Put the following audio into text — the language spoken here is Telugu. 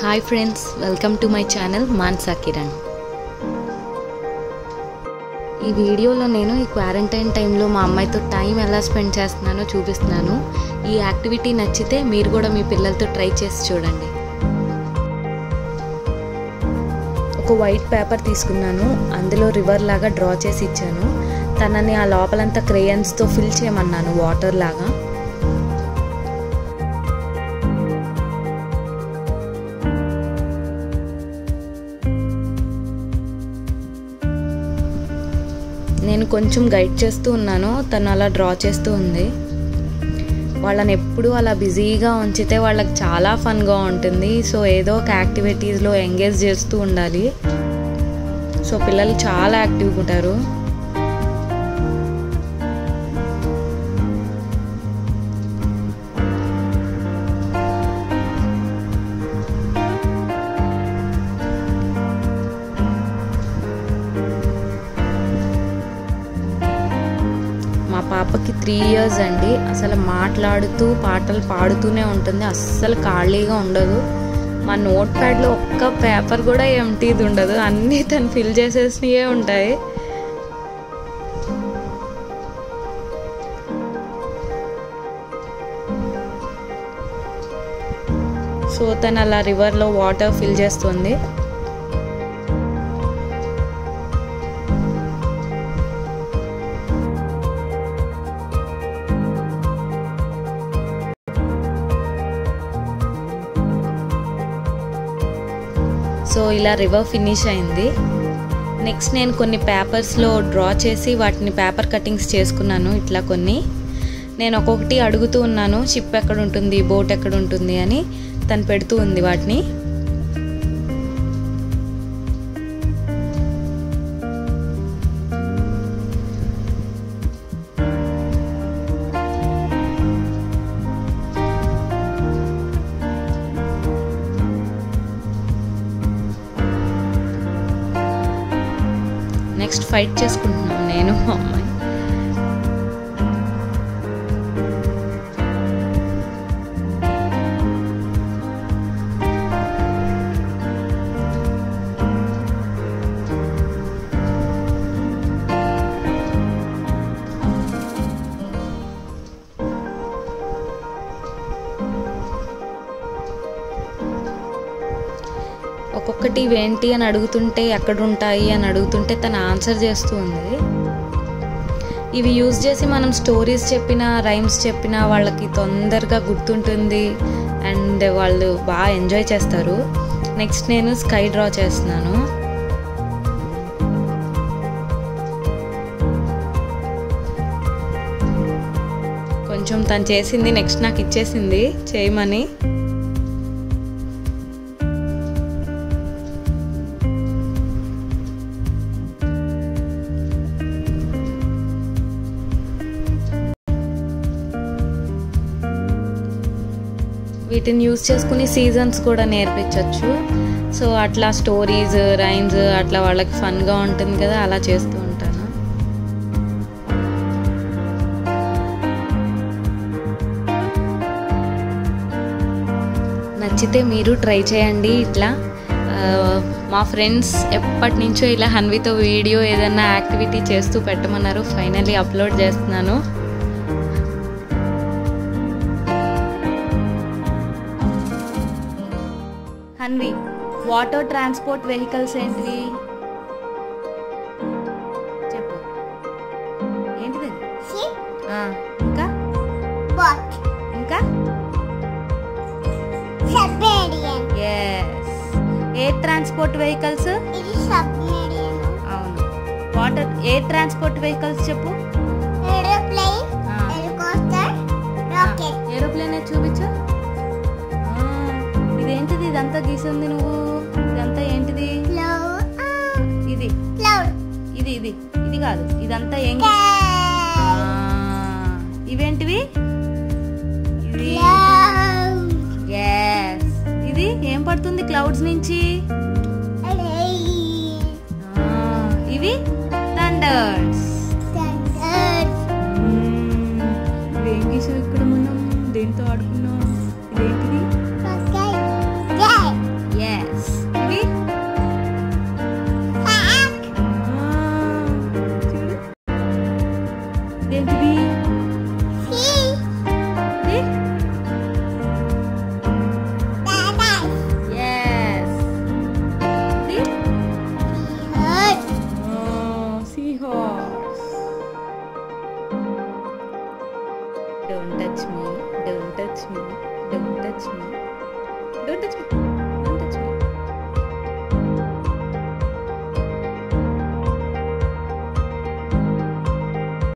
Hi friends welcome to my channel Mansa Kiran ఈ వీడియోలో నేను ఈ క్వారంటైన్ టైంలో మా అమ్మాయితో టైం ఎలా స్పెండ్ చేస్తున్నానో చూపిస్తున్నాను ఈ యాక్టివిటీ నచ్చితే మీరు కూడా మీ పిల్లలతో ట్రై చేసి చూడండి ఒక వైట్ పేపర్ తీసుకున్నాను అందులో రివర్ లాగా డ్రా చేసి ఇచ్చాను తనని ఆ లోపలంతా క్రేయన్స్తో ఫిల్ చేయమన్నాను వాటర్ లాగా నేను కొంచెం గైడ్ చేస్తూ ఉన్నాను తను అలా డ్రా చేస్తూ ఉంది వాళ్ళని ఎప్పుడూ అలా బిజీగా ఉంచితే వాళ్ళకి చాలా ఫన్గా ఉంటుంది సో ఏదో ఒక యాక్టివిటీస్లో ఎంగేజ్ చేస్తూ ఉండాలి సో పిల్లలు చాలా యాక్టివ్గా ఉంటారు మా పాపకి త్రీ ఇయర్స్ అండి అసలు మాట్లాడుతూ పాటలు పాడుతూనే ఉంటుంది అస్సలు ఖాళీగా ఉండదు మా నోట్ ప్యాడ్లో ఒక్క పేపర్ కూడా ఎంటీది ఉండదు అన్నీ తను ఫిల్ చేసేసినవే ఉంటాయి సో తను అలా రివర్లో వాటర్ ఫిల్ చేస్తుంది సో ఇలా రివర్ ఫినిష్ అయింది నెక్స్ట్ నేను కొన్ని పేపర్స్లో డ్రా చేసి వాటిని పేపర్ కటింగ్స్ చేసుకున్నాను ఇట్లా కొన్ని నేను ఒక్కొక్కటి అడుగుతూ ఉన్నాను షిప్ ఎక్కడ ఉంటుంది బోట్ ఎక్కడ ఉంటుంది అని తను పెడుతూ ఉంది వాటిని నెక్స్ట్ ఫైట్ చేసుకుంటున్నాం నేను మా అమ్మాయి ఒక్కొక్కటి ఇవేంటి అని అడుగుతుంటే ఎక్కడ ఉంటాయి అని అడుగుతుంటే తను ఆన్సర్ చేస్తూ ఉంది ఇవి యూజ్ చేసి మనం స్టోరీస్ చెప్పిన రైమ్స్ చెప్పిన వాళ్ళకి తొందరగా గుర్తుంటుంది అండ్ వాళ్ళు బాగా ఎంజాయ్ చేస్తారు నెక్స్ట్ నేను స్కై డ్రా చేస్తున్నాను కొంచెం తను చేసింది నెక్స్ట్ నాకు ఇచ్చేసింది చేయమని వీటిని యూస్ చేసుకుని సీజన్స్ కూడా నేర్పించవచ్చు సో అట్లా స్టోరీస్ రైమ్స్ అట్లా వాళ్ళకి ఫన్గా ఉంటుంది కదా అలా చేస్తూ ఉంటాను నచ్చితే మీరు ట్రై చేయండి ఇట్లా మా ఫ్రెండ్స్ ఎప్పటి నుంచో ఇలా హన్వితో వీడియో ఏదైనా యాక్టివిటీ చేస్తూ పెట్టమన్నారు ఫైనల్లీ అప్లోడ్ చేస్తున్నాను హన్వి వాటర్ ట్రాన్స్పోర్ట్ వెహికల్స్ ఏంటివి చెప్పు ఏంటిది Ship, ఆ, ఇంకా boat, ఇంకా submarine. Yes air transport vehicles ఇది submarine. అవును వాటర్ ఎయిర్ ట్రాన్స్పోర్ట్ వెహికల్స్ చెప్పు Aeroplane, ఆ. helicopter, rocket. ఏరోప్లేన్ చూపించు ఆ, ఇదేంటిది ఇదంతా గీసింది నువ్వు ఇదంతా ఏంటిది Cloud, ah, ఇది cloud. ఇది ఇది ఇది కాదు ఇదంతా ఏం గీ- ఆ, Sky. ఇవేంటివి ఇది Cloud. Yes. ఇది ఏం పడుతుంది క్లౌడ్స్ నుంచి Rain. ఆ, ఇవి థండర్స్ Thunder. ఇవేం గీసావు ఇక్కడ మనం దేంతో ఆడుకున్నాం ఇదేంటిది Sky. Sky. ఏంటిది See? A? Dada. Yes. See? Hurt. Oh, seahorse. Don't touch me. Don't touch me. Don't touch me. Don't touch me.